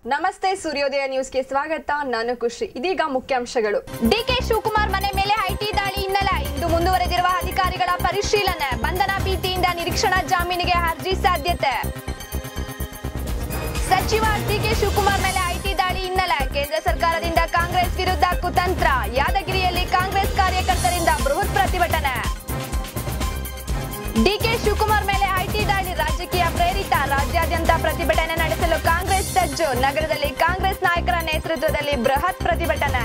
ನಮಸ್ತೆ ಸೂರ್ಯೋದಯ ನ್ಯೂಸ್ಗೆ ಸ್ವಾಗತ ನಾನು ಖುಷಿ ಇದೀಗ ಮುಖ್ಯಾಂಶಗಳು ಡಿಕೆ ಶಿವಕುಮಾರ್ ಮನೆ ಮೇಲೆ ಐಟಿ ದಾಳಿ ಹಿನ್ನೆಲೆ ಇಂದು ಮುಂದುವರೆದಿರುವ ಅಧಿಕಾರಿಗಳ ಪರಿಶೀಲನೆ ಬಂಧನ ಭೀತಿಯಿಂದ ನಿರೀಕ್ಷಣಾ ಜಾಮೀನಿಗೆ ಅರ್ಜಿ ಸಾಧ್ಯತೆ ಸಚಿವ ಡಿಕೆ ಶಿವಕುಮಾರ್ ಮೇಲೆ ಐಟಿ ದಾಳಿ ಹಿನ್ನೆಲೆ ಕೇಂದ್ರ ಸರ್ಕಾರದಿಂದ ಕಾಂಗ್ರೆಸ್ ವಿರುದ್ಧ ಕುತಂತ್ರ ಯಾದಗಿರಿಯಲ್ಲಿ ಕಾಂಗ್ರೆಸ್ ಕಾರ್ಯಕರ್ತರಿಂದ ಬೃಹತ್ ಪ್ರತಿಭಟನೆ ಡಿಕೆ ಶಿವಕುಮಾರ್ ಮೇಲೆ ಐಟಿ ದಾಳಿ ರಾಜಕೀಯ ಪ್ರೇರಿತ ರಾಜ್ಯಾದ್ಯಂತ ಪ್ರತಿಭಟನೆ ನಡೆಸಲು ಕಾಂಗ್ರೆಸ್ ಸಜ್ಜು ನಗರದಲ್ಲಿ ಕಾಂಗ್ರೆಸ್ ನಾಯಕರ ನೇತೃತ್ವದಲ್ಲಿ ಬೃಹತ್ ಪ್ರತಿಭಟನೆ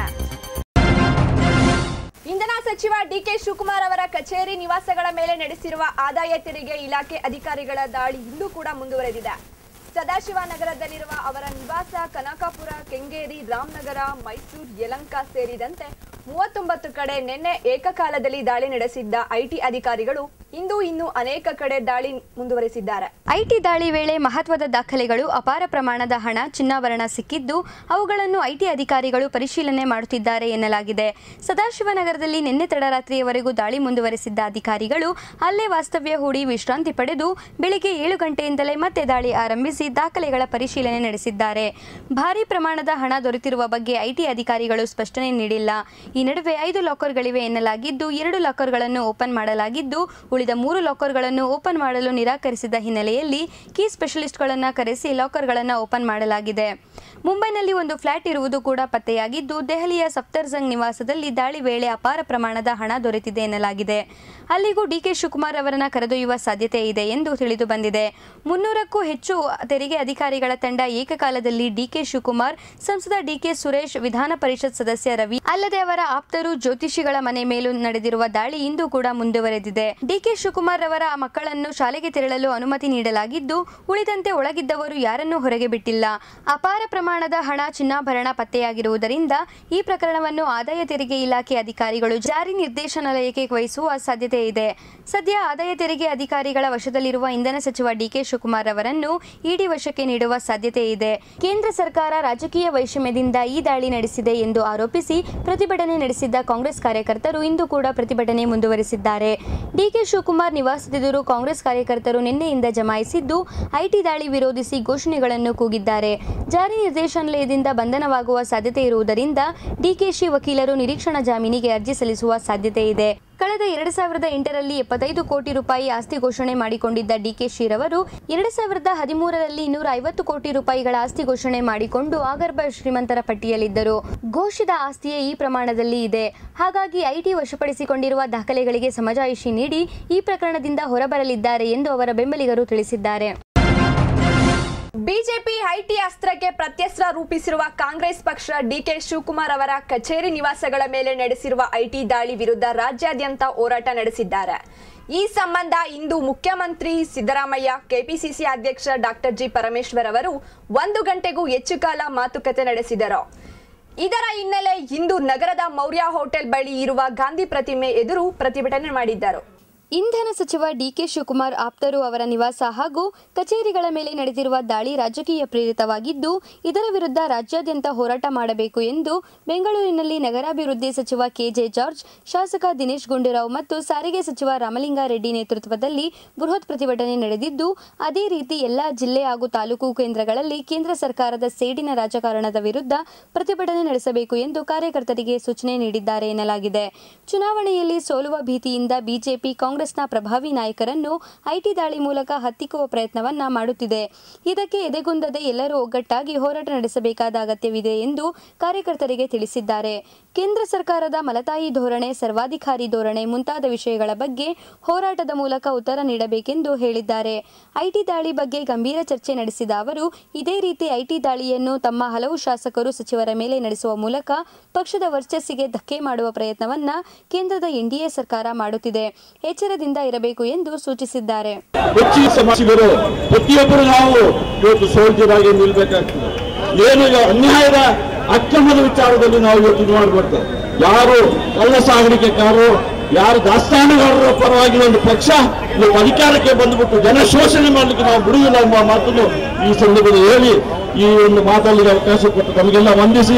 ಇಂಧನ ಸಚಿವ ಡಿಕೆ ಶಿವಕುಮಾರ್ ಅವರ ಕಚೇರಿ ನಿವಾಸಗಳ ಮೇಲೆ ನಡೆಸಿರುವ ಆದಾಯ ತೆರಿಗೆ ಇಲಾಖೆ ಅಧಿಕಾರಿಗಳ ದಾಳಿ ಇಂದು ಕೂಡ ಮುಂದುವರೆದಿದೆ ಸದಾಶಿವನಗರದಲ್ಲಿರುವ ಅವರ ನಿವಾಸ ಕನಕಾಪುರ ಕೆಂಗೇರಿ ರಾಮನಗರ ಮೈಸೂರು ಯಲಂಕ ಸೇರಿದಂತೆ ಮೂವತ್ತೊಂಬತ್ತು ಕಡೆ ನಿನ್ನೆ ಏಕಕಾಲದಲ್ಲಿ ದಾಳಿ ನಡೆಸಿದ್ದ ಐಟಿ ಅಧಿಕಾರಿಗಳು ಇಂದು ಇನ್ನು ಅನೇಕ ಕಡೆ ದಾಳಿ ಮುಂದುವರೆಸಿದ್ದಾರೆ ಐಟಿ ದಾಳಿ ವೇಳೆ ಮಹತ್ವದ ದಾಖಲೆಗಳು ಅಪಾರ ಪ್ರಮಾಣದ ಹಣ ಚಿನ್ನಾಭರಣ ಸಿಕ್ಕಿದ್ದು ಅವುಗಳನ್ನು ಐಟಿ ಅಧಿಕಾರಿಗಳು ಪರಿಶೀಲನೆ ಮಾಡುತ್ತಿದ್ದಾರೆ ಎನ್ನಲಾಗಿದೆ ಸದಾಶಿವನಗರದಲ್ಲಿ ನಿನ್ನೆ ತಡರಾತ್ರಿಯವರೆಗೂ ದಾಳಿ ಮುಂದುವರೆಸಿದ್ದ ಅಧಿಕಾರಿಗಳು ಅಲ್ಲೇ ವಾಸ್ತವ್ಯ ಹೂಡಿ ವಿಶ್ರಾಂತಿ ಪಡೆದು ಬೆಳಿಗ್ಗೆ ಏಳು ಗಂಟೆಯಿಂದಲೇ ಮತ್ತೆ ದಾಳಿ ಆರಂಭಿಸಿ ದಾಖಲೆಗಳ ಪರಿಶೀಲನೆ ನಡೆಸಿದ್ದಾರೆ ಭಾರೀ ಪ್ರಮಾಣದ ಹಣ ದೊರೆತಿರುವ ಬಗ್ಗೆ ಐಟಿ ಅಧಿಕಾರಿಗಳು ಸ್ಪಷ್ಟನೆ ನೀಡಿಲ್ಲ ಈ ನಡುವೆ ಐದು ಲಾಕರ್ಗಳಿವೆ ಎನ್ನಲಾಗಿದ್ದು ಎರಡು ಲಾಕರ್ಗಳನ್ನು ಓಪನ್ ಮಾಡಲಾಗಿದ್ದು ಉಳಿದ ಮೂರು ಲಾಕರ್ಗಳನ್ನು ಓಪನ್ ಮಾಡಲು ನಿರಾಕರಿಸಿದ ಹಿನ್ನೆಲೆಯಲ್ಲಿ ಕೀ ಸ್ಪೆಷಲಿಸ್ಟ್ಗಳನ್ನು ಕರೆಸಿ ಲಾಕರ್ಗಳನ್ನು ಓಪನ್ ಮಾಡಲಾಗಿದೆ ಮುಂಬೈನಲ್ಲಿ ಒಂದು ಫ್ಲಾಟ್ ಇರುವುದು ಕೂಡ ಪತ್ತೆಯಾಗಿದ್ದು ದೆಹಲಿಯ ಸಫ್ತರ್ಜಂಗ್ ನಿವಾಸದಲ್ಲಿ ದಾಳಿ ವೇಳೆ ಅಪಾರ ಪ್ರಮಾಣದ ಹಣ ದೊರೆತಿದೆ ಎನ್ನಲಾಗಿದೆ ಅಲ್ಲಿಗೂ ಡಿಕೆ ಶಿವಕುಮಾರ್ ಅವರನ್ನ ಕರೆದೊಯ್ಯುವ ಸಾಧ್ಯತೆ ಇದೆ ಎಂದು ತಿಳಿದು ಬಂದಿದೆ ಮುನ್ನೂರಕ್ಕೂ ಹೆಚ್ಚು ತೆರಿಗೆ ಅಧಿಕಾರಿಗಳ ತಂಡ ಏಕಕಾಲದಲ್ಲಿ ಡಿಕೆ ಶಿವಕುಮಾರ್ ಸಂಸದ ಡಿಕೆ ಸುರೇಶ್ ವಿಧಾನ ಪರಿಷತ್ ಸದಸ್ಯ ರವಿ ಅಲ್ಲದೆ ಅವರ ಆಪ್ತರು ಜ್ಯೋತಿಷಿಗಳ ಮನೆ ಮೇಲೂ ನಡೆದಿರುವ ದಾಳಿ ಇಂದು ಕೂಡ ಮುಂದುವರೆದಿದೆ ಡಿಕೆ ಶಿವಕುಮಾರ್ ಅವರ ಮಕ್ಕಳನ್ನು ಶಾಲೆಗೆ ತೆರಳಲು ಅನುಮತಿ ನೀಡಲಾಗಿದ್ದು ಉಳಿದಂತೆ ಒಳಗಿದ್ದವರು ಯಾರನ್ನೂ ಹೊರಗೆ ಬಿಟ್ಟಿಲ್ಲ ಅಪಾರ ಪ್ರಮಾಣದ ಹಣ ಚಿನ್ನಾಭರಣ ಪತ್ತೆಯಾಗಿರುವುದರಿಂದ ಈ ಪ್ರಕರಣವನ್ನು ಆದಾಯ ತೆರಿಗೆ ಇಲಾಖೆ ಅಧಿಕಾರಿಗಳು ಜಾರಿ ನಿರ್ದೇಶನಾಲಯಕ್ಕೆ ವಹಿಸುವ ಸಾಧ್ಯತೆ ಇದೆ ಸದ್ಯ ಆದಾಯ ತೆರಿಗೆ ಅಧಿಕಾರಿಗಳ ವಶದಲ್ಲಿರುವ ಇಂಧನ ಸಚಿವ ಡಿಕೆ ಶಿವಕುಮಾರ್ ಅವರನ್ನು ಇಡಿ ವಶಕ್ಕೆ ನೀಡುವ ಸಾಧ್ಯತೆ ಇದೆ ಕೇಂದ್ರ ಸರ್ಕಾರ ರಾಜಕೀಯ ವೈಷಮ್ಯದಿಂದ ಈ ದಾಳಿ ನಡೆಸಿದೆ ಎಂದು ಆರೋಪಿಸಿ ಪ್ರತಿಭಟನೆ ನಡೆಸಿದ್ದ ಕಾಂಗ್ರೆಸ್ ಕಾರ್ಯಕರ್ತರು ಇಂದು ಕೂಡ ಪ್ರತಿಭಟನೆ ಮುಂದುವರೆಸಿದ್ದಾರೆ ಡಿಕೆ ಶಿವಕುಮಾರ್ ನಿವಾಸದೆದುರು ಕಾಂಗ್ರೆಸ್ ಕಾರ್ಯಕರ್ತರು ನಿನ್ನೆಯಿಂದ ಜಮಾಯಿಸಿದ್ದು ಐಟಿ ದಾಳಿ ವಿರೋಧಿಸಿ ಘೋಷಣೆಗಳನ್ನು ಕೂಗಿದ್ದಾರೆ ಜಾರಿ ನಿರ್ದೇಶನಾಲಯದಿಂದ ಬಂಧನವಾಗುವ ಸಾಧ್ಯತೆ ಇರುವುದರಿಂದ ಡಿಕೆಶಿ ವಕೀಲರು ನಿರೀಕ್ಷಣಾ ಜಾಮೀನಿಗೆ ಅರ್ಜಿ ಸಲ್ಲಿಸುವ ಸಾಧ್ಯತೆ ಇದೆ ಕಳೆದ ಎರಡು ಸಾವಿರದ ಎಂಟರಲ್ಲಿ ಎಪ್ಪತ್ತೈದು ಕೋಟಿ ರೂಪಾಯಿ ಆಸ್ತಿ ಘೋಷಣೆ ಮಾಡಿಕೊಂಡಿದ್ದ ಡಿಕೆ ರವರು ಎರಡು ಸಾವಿರದ ಹದಿಮೂರರಲ್ಲಿ ಇನ್ನೂರ ಐವತ್ತು ಕೋಟಿ ರೂಪಾಯಿಗಳ ಆಸ್ತಿ ಘೋಷಣೆ ಮಾಡಿಕೊಂಡು ಆಗರ್ಭ ಶ್ರೀಮಂತರ ಪಟ್ಟಿಯಲ್ಲಿದ್ದರು ಘೋಷಿತ ಆಸ್ತಿಯೇ ಈ ಪ್ರಮಾಣದಲ್ಲಿ ಇದೆ ಹಾಗಾಗಿ ಐಟಿ ವಶಪಡಿಸಿಕೊಂಡಿರುವ ದಾಖಲೆಗಳಿಗೆ ಸಮಜಾಯಿಷಿ ನೀಡಿ ಈ ಪ್ರಕರಣದಿಂದ ಹೊರಬರಲಿದ್ದಾರೆ ಎಂದು ಅವರ ಬೆಂಬಲಿಗರು ತಿಳಿಸಿದ್ದಾರೆ ಬಿಜೆಪಿ ಐಟಿ ಅಸ್ತ್ರಕ್ಕೆ ಪ್ರತ್ಯಸ್ತ್ರ ರೂಪಿಸಿರುವ ಕಾಂಗ್ರೆಸ್ ಪಕ್ಷ ಡಿಕೆ ಶಿವಕುಮಾರ್ ಅವರ ಕಚೇರಿ ನಿವಾಸಗಳ ಮೇಲೆ ನಡೆಸಿರುವ ಐಟಿ ದಾಳಿ ವಿರುದ್ಧ ರಾಜ್ಯಾದ್ಯಂತ ಹೋರಾಟ ನಡೆಸಿದ್ದಾರೆ ಈ ಸಂಬಂಧ ಇಂದು ಮುಖ್ಯಮಂತ್ರಿ ಸಿದ್ದರಾಮಯ್ಯ ಕೆಪಿಸಿಸಿ ಅಧ್ಯಕ್ಷ ಡಾಕ್ಟರ್ ಜಿ ಪರಮೇಶ್ವರ್ ಅವರು ಒಂದು ಗಂಟೆಗೂ ಹೆಚ್ಚು ಕಾಲ ಮಾತುಕತೆ ನಡೆಸಿದರು ಇದರ ಹಿನ್ನೆಲೆ ಇಂದು ನಗರದ ಮೌರ್ಯ ಹೋಟೆಲ್ ಬಳಿ ಇರುವ ಗಾಂಧಿ ಪ್ರತಿಮೆ ಎದುರು ಪ್ರತಿಭಟನೆ ಮಾಡಿದ್ದರು ಇಂಧನ ಸಚಿವ ಡಿಕೆ ಶಿವಕುಮಾರ್ ಆಪ್ತರು ಅವರ ನಿವಾಸ ಹಾಗೂ ಕಚೇರಿಗಳ ಮೇಲೆ ನಡೆದಿರುವ ದಾಳಿ ರಾಜಕೀಯ ಪ್ರೇರಿತವಾಗಿದ್ದು ಇದರ ವಿರುದ್ಧ ರಾಜ್ಯಾದ್ಯಂತ ಹೋರಾಟ ಮಾಡಬೇಕು ಎಂದು ಬೆಂಗಳೂರಿನಲ್ಲಿ ನಗರಾಭಿವೃದ್ಧಿ ಸಚಿವ ಕೆಜೆ ಜಾರ್ಜ್ ಶಾಸಕ ದಿನೇಶ್ ಗುಂಡೂರಾವ್ ಮತ್ತು ಸಾರಿಗೆ ಸಚಿವ ರಾಮಲಿಂಗಾರೆಡ್ಡಿ ನೇತೃತ್ವದಲ್ಲಿ ಬೃಹತ್ ಪ್ರತಿಭಟನೆ ನಡೆದಿದ್ದು ಅದೇ ರೀತಿ ಎಲ್ಲಾ ಜಿಲ್ಲೆ ಹಾಗೂ ತಾಲೂಕು ಕೇಂದ್ರಗಳಲ್ಲಿ ಕೇಂದ್ರ ಸರ್ಕಾರದ ಸೇಡಿನ ರಾಜಕಾರಣದ ವಿರುದ್ಧ ಪ್ರತಿಭಟನೆ ನಡೆಸಬೇಕು ಎಂದು ಕಾರ್ಯಕರ್ತರಿಗೆ ಸೂಚನೆ ನೀಡಿದ್ದಾರೆ ಎನ್ನಲಾಗಿದೆ ಚುನಾವಣೆಯಲ್ಲಿ ಸೋಲುವ ಭೀತಿಯಿಂದ ಬಿಜೆಪಿ ಕಾಂಗ್ರೆಸ್ನ ಪ್ರಭಾವಿ ನಾಯಕರನ್ನು ಐಟಿ ದಾಳಿ ಮೂಲಕ ಹತ್ತಿಕ್ಕುವ ಪ್ರಯತ್ನವನ್ನ ಮಾಡುತ್ತಿದೆ ಇದಕ್ಕೆ ಎದೆಗುಂದದೆ ಎಲ್ಲರೂ ಒಗ್ಗಟ್ಟಾಗಿ ಹೋರಾಟ ನಡೆಸಬೇಕಾದ ಅಗತ್ಯವಿದೆ ಎಂದು ಕಾರ್ಯಕರ್ತರಿಗೆ ತಿಳಿಸಿದ್ದಾರೆ ಕೇಂದ್ರ ಸರ್ಕಾರದ ಮಲತಾಯಿ ಧೋರಣೆ ಸರ್ವಾಧಿಕಾರಿ ಧೋರಣೆ ಮುಂತಾದ ವಿಷಯಗಳ ಬಗ್ಗೆ ಹೋರಾಟದ ಮೂಲಕ ಉತ್ತರ ನೀಡಬೇಕೆಂದು ಹೇಳಿದ್ದಾರೆ ಐಟಿ ದಾಳಿ ಬಗ್ಗೆ ಗಂಭೀರ ಚರ್ಚೆ ನಡೆಸಿದ ಅವರು ಇದೇ ರೀತಿ ಐಟಿ ದಾಳಿಯನ್ನು ತಮ್ಮ ಹಲವು ಶಾಸಕರು ಸಚಿವರ ಮೇಲೆ ನಡೆಸುವ ಮೂಲಕ ಪಕ್ಷದ ವರ್ಚಸ್ಸಿಗೆ ಧಕ್ಕೆ ಮಾಡುವ ಪ್ರಯತ್ನವನ್ನ ಕೇಂದ್ರದ ಎನ್ಡಿಎ ಸರ್ಕಾರ ಮಾಡುತ್ತಿದೆ ಎಚ್ಚರದಿಂದ ಇರಬೇಕು ಎಂದು ಸೂಚಿಸಿದ್ದಾರೆ ಹೆಚ್ಚಿನ ಸಮಾಜಗಳು ಪ್ರತಿಯೊಬ್ಬರು ನಾವು ಇವತ್ತು ಸೋಲ್ಜರ್ ಆಗಿ ನಿಲ್ಬೇಕಾಗ್ತದೆ ಏನು ಈಗ ಅನ್ಯಾಯದ ಅಕ್ರಮದ ವಿಚಾರದಲ್ಲಿ ನಾವು ಇವತ್ತು ಇದು ಮಾಡಬಾರ್ದು ಯಾರು ಕಳ್ಳ ಸಾಗಾಣಿಕೆಕಾರರು ಯಾರು ದಾಸ್ತಾನುಗಾರರ ಪರವಾಗಿ ಒಂದು ಪಕ್ಷ ಇವತ್ತು ಅಧಿಕಾರಕ್ಕೆ ಬಂದ್ಬಿಟ್ಟು ಜನ ಶೋಷಣೆ ಮಾಡಲಿಕ್ಕೆ ನಾವು ಬಿಡುವುದಿಲ್ಲ ಎಂಬ ಮಾತನ್ನು ಈ ಸಂದರ್ಭದಲ್ಲಿ ಹೇಳಿ ಈ ಒಂದು ಮಾತಲ್ಲಿ ಅವಕಾಶ ಕೊಟ್ಟು ತಮಗೆಲ್ಲ ವಂದಿಸಿ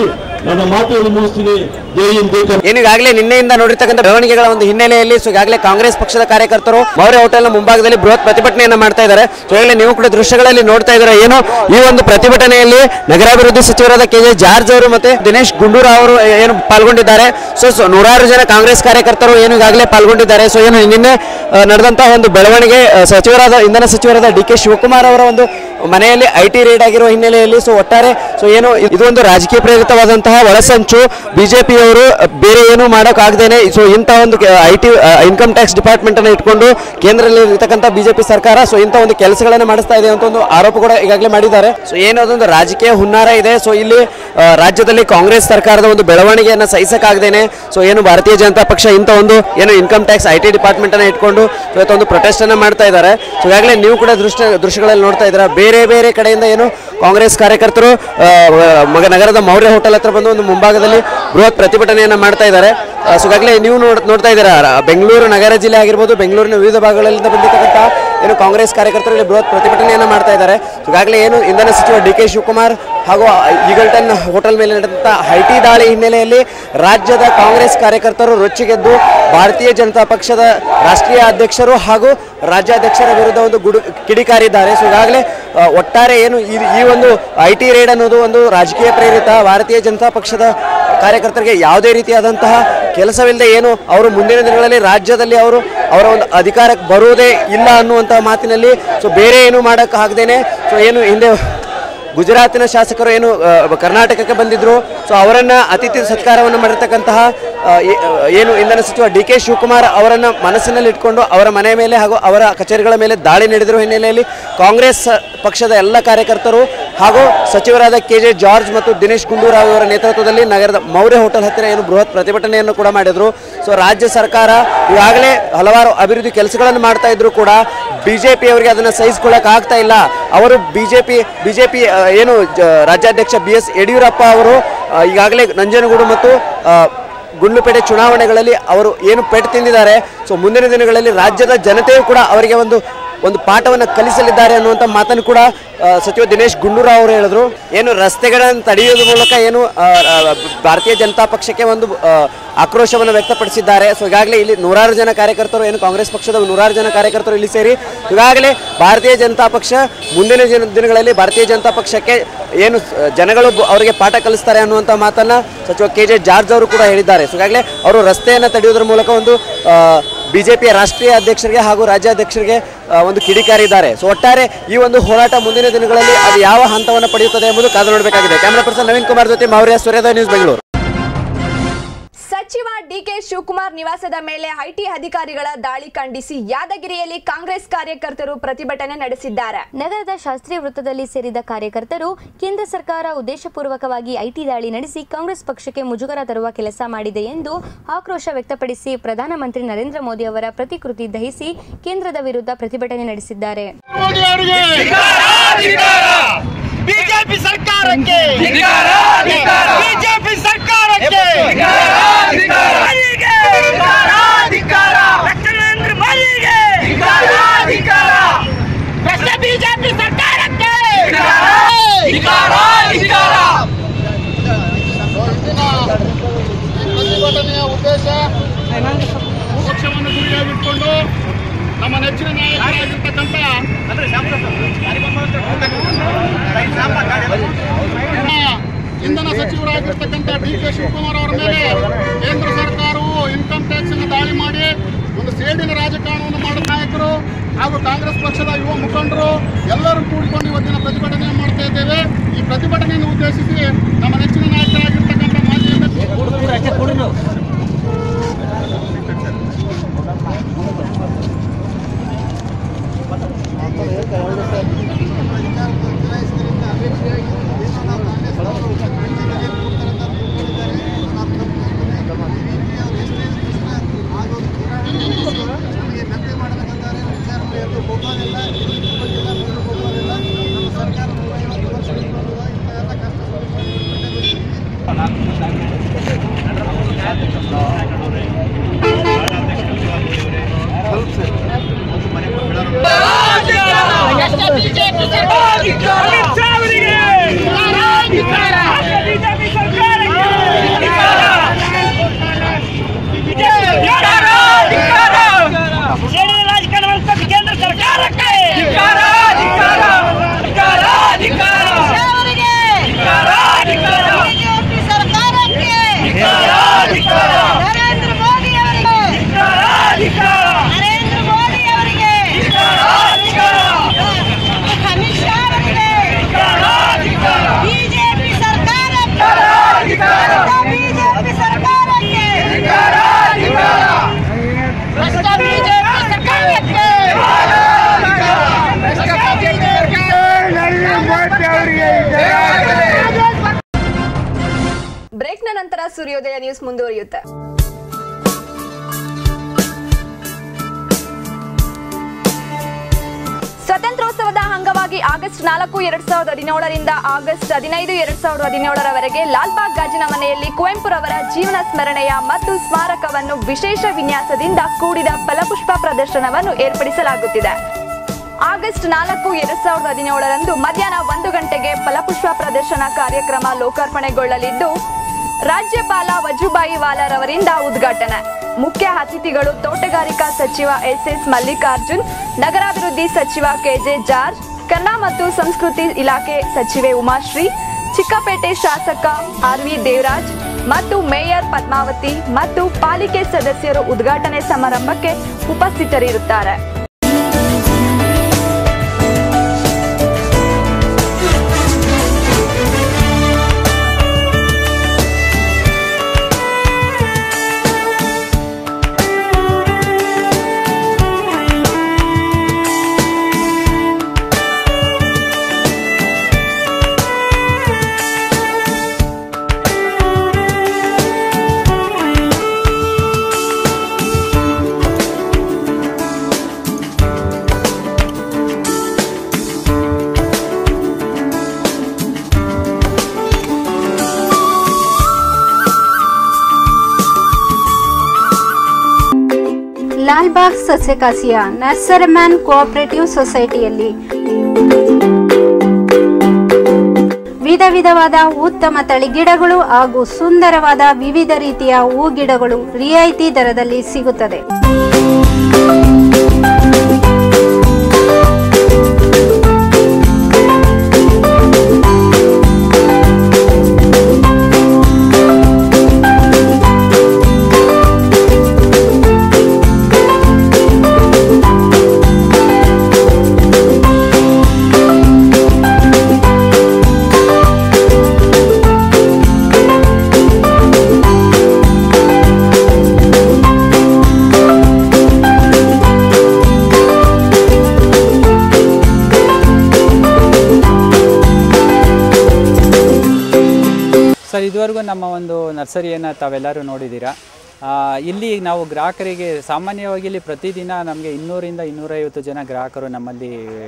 ನನ್ನ ಮಾತನ್ನು ಮುಗಿಸ್ತೀನಿ ಜೈ ಹಿಂದ್ ಜೈ ಕರ್ನಾಟಕ. ಏನು ಈಗಾಗಲೇ ನಿನ್ನೆಯಿಂದ ನೋಡಿರ್ತಕ್ಕಂಥ ಬೆಳವಣಿಗೆಗಳ ಒಂದು ಹಿನ್ನೆಲೆಯಲ್ಲಿ ಸೊ ಈಗಾಗಲೇ ಕಾಂಗ್ರೆಸ್ ಪಕ್ಷದ ಕಾರ್ಯಕರ್ತರು ಮೌರ್ಯ ಹೋಟೆಲ್ ಮುಂಭಾಗದಲ್ಲಿ ಬೃಹತ್ ಪ್ರತಿಭಟನೆಯನ್ನ ಮಾಡ್ತಾ ಇದ್ದಾರೆ ಸೊ ಈಗಾಗಲೇ ನೀವು ಕೂಡ ದೃಶ್ಯಗಳಲ್ಲಿ ನೋಡ್ತಾ ಇದ್ದಾರೆ ಏನು ಈ ಒಂದು ಪ್ರತಿಭಟನೆಯಲ್ಲಿ ನಗರಾಭಿವೃದ್ಧಿ ಸಚಿವರಾದ ಕೆ ಜೆ ಜಾರ್ಜ್ ಅವರು ಮತ್ತೆ ದಿನೇಶ್ ಗುಂಡೂರಾವ್ ಅವರು ಏನು ಪಾಲ್ಗೊಂಡಿದ್ದಾರೆ ಸೊ ಸೊ ನೂರಾರು ಜನ ಕಾಂಗ್ರೆಸ್ ಕಾರ್ಯಕರ್ತರು ಏನು ಈಗಾಗಲೇ ಪಾಲ್ಗೊಂಡಿದ್ದಾರೆ ಸೊ ಏನು ನಿನ್ನೆ ಆ, ನಡೆದಂತಹ ಒಂದು ಬೆಳವಣಿಗೆ ಆ, ಸಚಿವರಾದ ಇಂಧನ ಸಚಿವರಾದ ಡಿ ಕೆ ಶಿವಕುಮಾರ್ ಅವರ ಒಂದು ಮನೆಯಲ್ಲಿ ಐ ಟಿ ರೇಡ್ ಆಗಿರುವ ಹಿನ್ನೆಲೆಯಲ್ಲಿ ಸೊ ಒಟ್ಟಾರೆ ಸೊ ಏನು ಇದು ಒಂದು ರಾಜಕೀಯ ಪ್ರೇರಿತವಾದಂತಹ ಒಳಸಂಚು ಬಿಜೆಪಿಯವರು ಬೇರೆ ಏನು ಮಾಡೋಕ್ಕಾಗದೇನೆ ಸೊ ಇಂಥ ಒಂದು I T income tax department ಅನ್ನು ಇಟ್ಕೊಂಡು ಕೇಂದ್ರದಲ್ಲಿ ಇರತಕ್ಕಂಥ ಬಿಜೆಪಿ ಸರ್ಕಾರ ಸೊ ಇಂಥ ಒಂದು ಕೆಲಸಗಳನ್ನು ಮಾಡಿಸ್ತಾ ಇದೆ ಅಂತ ಒಂದು ಆರೋಪ ಕೂಡ ಈಗಾಗಲೇ ಮಾಡಿದ್ದಾರೆ ಸೊ ಏನು ಅದೊಂದು ರಾಜಕೀಯ ಹುನ್ನಾರ ಇದೆ ಸೊ ಇಲ್ಲಿ ಆ, ರಾಜ್ಯದಲ್ಲಿ ಕಾಂಗ್ರೆಸ್ ಸರ್ಕಾರದ ಒಂದು ಬೆಳವಣಿಗೆಯನ್ನು ಸಹಿಸಕ್ಕಾಗದೇನೆ ಸೊ ಏನು ಭಾರತೀಯ ಜನತಾ ಪಕ್ಷ ಇಂಥ ಒಂದು ಏನು income tax I T department ಅನ್ನು ಇಟ್ಕೊಂಡು ಸೊ ಇವತ್ತೊಂದು ಪ್ರೊಟೆಸ್ಟ್ ಅನ್ನ ಮಾಡ್ತಾ ಇದ್ದಾರೆ ಸೊ ಈಗಾಗಲೇ ನೀವು ಕೂಡ ದೃಶ್ಯ ದೃಶ್ಯಗಳಲ್ಲಿ ನೋಡ್ತಾ ಇದ್ದೀರಾ ಬೇರೆ ಬೇರೆ ಕಡೆಯಿಂದ ಏನು ಕಾಂಗ್ರೆಸ್ ಕಾರ್ಯಕರ್ತರು ಆ, ಮಗ ನಗರದ ಮೌರ್ಯ ಹೋಟೆಲ್ ಹತ್ರ ಬಂದು ಒಂದು ಮುಂಭಾಗದಲ್ಲಿ ಬೃಹತ್ ಪ್ರತಿಭಟನೆಯನ್ನ ಮಾಡ್ತಾ ಇದ್ದಾರೆ ಆ, ಸೊ ಈಗಾಗಲೇ ನೀವು ನೋಡ್ ನೋಡ್ತಾ ಇದ್ದೀರಾ ರ- ಬೆಂಗಳೂರು ನಗರ ಜಿಲ್ಲೆ ಆಗಿರ್ಬೋದು ಬೆಂಗಳೂರಿನ ವಿವಿಧ ಭಾಗಗಳಿಂದ ಬಂದಿರತಕ್ಕಂಥ ಏನು ಕಾಂಗ್ರೆಸ್ ಕಾರ್ಯಕರ್ತರು ಇಲ್ಲಿ ಬೃಹತ್ ಪ್ರತಿಭಟನೆಯನ್ನ ಮಾಡ್ತಾ ಇದ್ದಾರೆ ಸೊ ಈಗಾಗಲೇ ಏನು ಇಂಧನ ಸಚಿವ ಡಿ ಕೆ ಶಿವಕುಮಾರ್ ಹಾಗೂ ಈಗಲ್ಟನ್ ಹೋಟೆಲ್ ಮೇಲೆ ನಡೆದಂಥ ಐಟಿ ದಾಳಿ ಹಿನ್ನೆಲೆಯಲ್ಲಿ ರಾಜ್ಯದ ಕಾಂಗ್ರೆಸ್ ಕಾರ್ಯಕರ್ತರು ರೊಚ್ಚಿಗೆದ್ದು ಭಾರತೀಯ ಜನತಾ ಪಕ್ಷದ ರಾಷ್ಟ್ರೀಯ ಅಧ್ಯಕ್ಷರು ಹಾಗೂ ರಾಜ್ಯಾಧ್ಯಕ್ಷರ ವಿರುದ್ಧ ಒಂದು ಗುಡು ಕಿಡಿಕಾರಿದ್ದಾರೆ ಸೊ ಈಗಾಗಲೇ ಆ, ಒಟ್ಟಾರೆ ಏನು ಈ ಈ ಒಂದು ಐ ಟಿ ರೇಡ್ ಅನ್ನೋದು ಒಂದು ರಾಜಕೀಯ ಪ್ರೇರಿತ ಭಾರತೀಯ ಜನತಾ ಪಕ್ಷದ ಕಾರ್ಯಕರ್ತರಿಗೆ ಯಾವುದೇ ರೀತಿಯಾದಂತಹ ಕೆಲಸವಿಲ್ಲದೆ ಏನು ಅವರು ಮುಂದಿನ ದಿನಗಳಲ್ಲಿ ರಾಜ್ಯದಲ್ಲಿ ಅವರು ಅವರ ಒಂದು ಅಧಿಕಾರಕ್ಕೆ ಬರುವುದೇ ಇಲ್ಲ ಅನ್ನುವಂತಹ ಮಾತಿನಲ್ಲಿ ಸೊ ಬೇರೆ ಏನು ಮಾಡೋಕ್ಕೆ ಆಗದೇನೆ ಸೊ ಏನು ಹಿಂದೆ ಗುಜರಾತಿನ ಶಾಸಕರು ಏನು ಆ, ಕರ್ನಾಟಕಕ್ಕೆ ಬಂದಿದ್ರು ಸೊ ಅವರನ್ನ ಅತಿಥಿ ಸತ್ಕಾರವನ್ನು ಮಾಡಿರ್ತಕ್ಕಂತಹ ಆ, ಏ- ಆ, ಏನು ಇಂಧನ ಸಚಿವ ಡಿ ಕೆ ಶಿವಕುಮಾರ್ ಅವರನ್ನ ಮನಸ್ಸಿನಲ್ಲಿ ಇಟ್ಕೊಂಡು ಅವರ ಮನೆ ಮೇಲೆ ಹಾಗೂ ಅವರ ಕಚೇರಿಗಳ ಮೇಲೆ ದಾಳಿ ನಡೆದಿರುವ ಹಿನ್ನೆಲೆಯಲ್ಲಿ ಕಾಂಗ್ರೆಸ್ ಪಕ್ಷದ ಎಲ್ಲ ಕಾರ್ಯಕರ್ತರು ಹಾಗೂ ಸಚಿವರಾದ ಕೆ ಜೆ ಜಾರ್ಜ್ ಮತ್ತು ದಿನೇಶ್ ಗುಂಡೂರಾವ್ ಅವರ ನೇತೃತ್ವದಲ್ಲಿ ನಗರದ ಮೌರ್ಯ ಹೋಟೆಲ್ ಹತ್ತಿರ ಏನು ಬೃಹತ್ ಪ್ರತಿಭಟನೆಯನ್ನು ಕೂಡ ಮಾಡಿದ್ರು ಸೊ ರಾಜ್ಯ ಸರ್ಕಾರ ಈಗಾಗಲೇ ಹಲವಾರು ಅಭಿವೃದ್ಧಿ ಕೆಲಸಗಳನ್ನು ಮಾಡ್ತಾ ಇದ್ರು ಕೂಡ ಬಿಜೆಪಿ ಅವರಿಗೆ ಅದನ್ನ ಸಹಿಸಿಕೊಳ್ಳಕ್ ಆಗ್ತಾ ಇಲ್ಲ ಅವರು ಬಿಜೆಪಿ ಬಿಜೆಪಿ ಏನು ಜ- ರಾಜ್ಯಾಧ್ಯಕ್ಷ ಬಿ ಎಸ್ ಯಡಿಯೂರಪ್ಪ ಅವರು ಆ, ಈಗಾಗಲೇ ನಂಜನಗೂಡು ಮತ್ತು ಆ, ಗುಂಡ್ಲುಪೇಟೆ ಚುನಾವಣೆಗಳಲ್ಲಿ ಅವರು ಏನು ಪೆಟ್ಟು ತಿಂದಿದ್ದಾರೆ ಸೊ ಮುಂದಿನ ದಿನಗಳಲ್ಲಿ ರಾಜ್ಯದ ಜನತೆಯು ಕೂಡ ಅವರಿಗೆ ಒಂದು ಒಂದು ಪಾಠವನ್ನು ಕಲಿಸಲಿದ್ದಾರೆ ಅನ್ನುವಂಥ ಮಾತನ್ನು ಕೂಡ ಆ, ಸಚಿವ ದಿನೇಶ್ ಗುಂಡೂರಾವ್ ಅವರು ಹೇಳಿದ್ರು ಏನು ರಸ್ತೆಗಳನ್ನು ತಡೆಯೋದ್ರ ಮೂಲಕ ಏನು ಆ, ಆ, ಭಾರತೀಯ ಜನತಾ ಪಕ್ಷಕ್ಕೆ ಒಂದು ಆ, ಆಕ್ರೋಶವನ್ನು ವ್ಯಕ್ತಪಡಿಸಿದ್ದಾರೆ ಸೊ ಈಗಾಗಲೇ ಇಲ್ಲಿ ನೂರಾರು ಜನ ಕಾರ್ಯಕರ್ತರು ಏನು ಕಾಂಗ್ರೆಸ್ ಪಕ್ಷದ ನೂರಾರು ಜನ ಕಾರ್ಯಕರ್ತರು ಇಲ್ಲಿ ಸೇರಿ ಈಗಾಗಲೇ ಭಾರತೀಯ ಜನತಾ ಪಕ್ಷ ಮುಂದಿನ ದಿನ ದಿನಗಳಲ್ಲಿ ಭಾರತೀಯ ಜನತಾ ಪಕ್ಷಕ್ಕೆ ಏನು ಸ- ಜನಗಳು ಬ- ಅವರಿಗೆ ಪಾಠ ಕಲಿಸ್ತಾರೆ ಅನ್ನುವಂಥ ಮಾತನ್ನ ಸಚಿವ ಕೆ ಜೆ ಜಾರ್ಜ್ ಅವರು ಕೂಡ ಹೇಳಿದ್ದಾರೆ ಸೊ ಈಗಾಗಲೇ ಅವರು ರಸ್ತೆಯನ್ನು ತಡೆಯೋದ್ರ ಮೂಲಕ ಒಂದು ಬಿಜೆಪಿಯ ರಾಷ್ಟ್ರೀಯ ಅಧ್ಯಕ್ಷರಿಗೆ ಹಾಗೂ ರಾಜ್ಯಾಧ್ಯಕ್ಷರಿಗೆ ಆ, ಒಂದು ಕಿಡಿಕಾರಿದ್ದಾರೆ ಸೊ ಒಟ್ಟಾರೆ ಈ ಒಂದು ಹೋರಾಟ ಮುಂದಿನ ದಿನಗಳಲ್ಲಿ ಅದು ಯಾವ ಹಂತವನ್ನು ಪಡೆಯುತ್ತದೆ ಎಂಬುದು ಕಾದು ನೋಡಬೇಕಾಗಿದೆ ಕ್ಯಾಮರಾ ಪರ್ಸನ್ ನವೀನ್ ಕುಮಾರ್ ಜೊತೆ ಮೌರ್ಯ ಸೂರ್ಯೋದಯ ನ್ಯೂಸ್ ಬೆಂಗಳೂರು ಸಚಿವ ಡಿಕೆ ಶಿವಕುಮಾರ್ ನಿವಾಸದ ಮೇಲೆ ಐಟಿ ಅಧಿಕಾರಿಗಳ ದಾಳಿ ಖಂಡಿಸಿ ಯಾದಗಿರಿಯಲ್ಲಿ ಕಾಂಗ್ರೆಸ್ ಕಾರ್ಯಕರ್ತರು ಪ್ರತಿಭಟನೆ ನಡೆಸಿದ್ದಾರೆ ನಗರದ ಶಾಸ್ತ್ರೀಯ ವೃತ್ತದಲ್ಲಿ ಸೇರಿದ ಕಾರ್ಯಕರ್ತರು ಕೇಂದ್ರ ಸರ್ಕಾರ ಉದ್ದೇಶಪೂರ್ವಕವಾಗಿ ಐಟಿ ದಾಳಿ ನಡೆಸಿ ಕಾಂಗ್ರೆಸ್ ಪಕ್ಷಕ್ಕೆ ಮುಜುಗರ ತರುವ ಕೆಲಸ ಮಾಡಿದೆ ಎಂದು ಆಕ್ರೋಶ ವ್ಯಕ್ತಪಡಿಸಿ ಪ್ರಧಾನಮಂತ್ರಿ ನರೇಂದ್ರ ಮೋದಿ ಅವರ ಪ್ರತಿಕೃತಿ ದಹಿಸಿ ಕೇಂದ್ರದ ವಿರುದ್ಧ ಪ್ರತಿಭಟನೆ ನಡೆಸಿದ್ದಾರೆ ಬಿಜೆಪಿ ಸರ್ಕಾರಕ್ಕೆ ಬಿಜೆಪಿ ಸರ್ಕಾರಕ್ಕೆ ಮೋದಿಗೆ! ಲಕ್ಷ್ಮಣೇಂದ್ರ ಮೋದಿಗೆ! ಭ್ರಷ್ಟ ಬಿಜೆಪಿ ಸರ್ಕಾರಕ್ಕೆ ಪ್ರತಿಭಟನೆಯ ಉದ್ದೇಶ ಪಕ್ಷವನ್ನು ಗುರಿಯಾಗಿಟ್ಕೊಂಡು ನಮ್ಮ ನೆಚ್ಚಿನ ನಾಯಕರಾಗಿರ್ತಕ್ಕಂಥ ನಮ್ಮ ಇಂಧನ ಸಚಿವರಾಗಿರ್ತಕ್ಕಂಥ ಡಿ ಕೆ ಶಿವಕುಮಾರ್ ಅವರ ಮೇಲೆ ಕೇಂದ್ರ ಸರ್ಕಾರವು ಇನ್ಕಮ್ ಟ್ಯಾಕ್ಸ್ ಅನ್ನು ದಾಳಿ ಮಾಡಿ ಒಂದು ಸೇಡಿನ ರಾಜಕಾರಣವನ್ನು ಮಾಡಿದ ನಾಯಕರು ಹಾಗೂ ಕಾಂಗ್ರೆಸ್ ಪಕ್ಷದ ಯುವ ಮುಖಂಡರು ಎಲ್ಲರೂ ಕೂಡಿಕೊಂಡು ಇವತ್ತಿನ ಪ್ರತಿಭಟನೆ ಮಾಡ್ತಾ ಇದ್ದೇವೆ ಈ ಪ್ರತಿಭಟನೆಯನ್ನು ಉದ್ದೇಶಿಸಿ ನಮ್ಮ ನೆಚ್ಚಿನ ನಾಯಕರಾಗಿರ್ತಕ್ಕಂಥ ಮಾಜಿ ಸರ್ಕಾರ ನಂತರ ಸೂರ್ಯೋದಯ ನ್ಯೂಸ್ ಮುಂದುವರಿಯುತ್ತೆ ಸ್ವಾತಂತ್ರ್ಯೋತ್ಸವದ ಅಂಗವಾಗಿ ಆಗಸ್ಟ್ ನಾಲ್ಕು ಎರಡ್ ಸಾವಿರದ ಹದಿನೇಳರಿಂದ ಆಗಸ್ಟ್ ಹದಿನೈದು ಎರಡ್ ಸಾವಿರದ ಹದಿನೇಳರವರೆಗೆ ಲಾಲ್ಬಾಗ್ ಗಾಜಿನ ಮನೆಯಲ್ಲಿ ಕುವೆಂಪುರವರ ಜೀವನ ಸ್ಮರಣೆಯ ಮತ್ತು ಸ್ಮಾರಕವನ್ನು ವಿಶೇಷ ವಿನ್ಯಾಸದಿಂದ ಕೂಡಿದ ಫಲಪುಷ್ಪ ಪ್ರದರ್ಶನವನ್ನು ಏರ್ಪಡಿಸಲಾಗುತ್ತಿದೆ ಆಗಸ್ಟ್ ನಾಲ್ಕು ಎರಡ್ ಸಾವಿರದ ಹದಿನೇಳರಂದು ಮಧ್ಯಾಹ್ನ ಒಂದು ಗಂಟೆಗೆ ಫಲಪುಷ್ಪ ಪ್ರದರ್ಶನ ಕಾರ್ಯಕ್ರಮ ಲೋಕಾರ್ಪಣೆಗೊಳ್ಳಲಿದ್ದು ರಾಜ್ಯಪಾಲ ವಜುಭಾಯಿ ವಾಲಾರವರಿಂದ ಉದ್ಘಾಟನೆ ಮುಖ್ಯ ಅತಿಥಿಗಳು ತೋಟಗಾರಿಕಾ ಸಚಿವ ಎಸ್ ಎಸ್ ಮಲ್ಲಿಕಾರ್ಜುನ್ ನಗರಾಭಿವೃದ್ಧಿ ಸಚಿವ ಕೆಜೆ ಜಾರ್ಜ್ ಕನ್ನಡ ಮತ್ತು ಸಂಸ್ಕೃತಿ ಇಲಾಖೆ ಸಚಿವೆ ಉಮಾಶ್ರೀ ಚಿಕ್ಕಪೇಟೆ ಶಾಸಕ ಆರ್ ವಿ ದೇವರಾಜ್ ಮತ್ತು ಮೇಯರ್ ಪದ್ಮಾವತಿ ಮತ್ತು ಪಾಲಿಕೆ ಸದಸ್ಯರು ಉದ್ಘಾಟನೆ ಸಮಾರಂಭಕ್ಕೆ ಉಪಸ್ಥಿತರಿರುತ್ತಾರೆ ಲಾಲ್ಬಾಗ್ ಸಸ್ಯಕಾಸಿಯ ನರ್ಸರಿಮ್ಯಾನ್ ಕೋಆಪರೇಟಿವ್ ಸೊಸೈಟಿಯಲ್ಲಿ ವಿಧ ವಿಧವಾದ ಉತ್ತಮ ತಳಿ ಗಿಡಗಳು ಹಾಗೂ ಸುಂದರವಾದ ವಿವಿಧ ರೀತಿಯ ಹೂ ಗಿಡಗಳು ರಿಯಾಯಿತಿ ದರದಲ್ಲಿ ಸಿಗುತ್ತದೆ ಸರ್ ಇದುವರೆಗೂ ನಮ್ಮ ಒಂದು ನರ್ಸರಿಯನ್ನು ತಾವೆಲ್ಲರೂ ನೋಡಿದ್ದೀರಾ ಆ, ಇಲ್ಲಿ ನಾವು ಗ್ರಾಹಕರಿಗೆ ಸಾಮಾನ್ಯವಾಗಿ ಇಲ್ಲಿ ಪ್ರತಿದಿನ ನಮಗೆ ಇನ್ನೂರಿಂದ ಇನ್ನೂರೈವತ್ತು ಜನ ಗ್ರಾಹಕರು ನಮ್ಮಲ್ಲಿ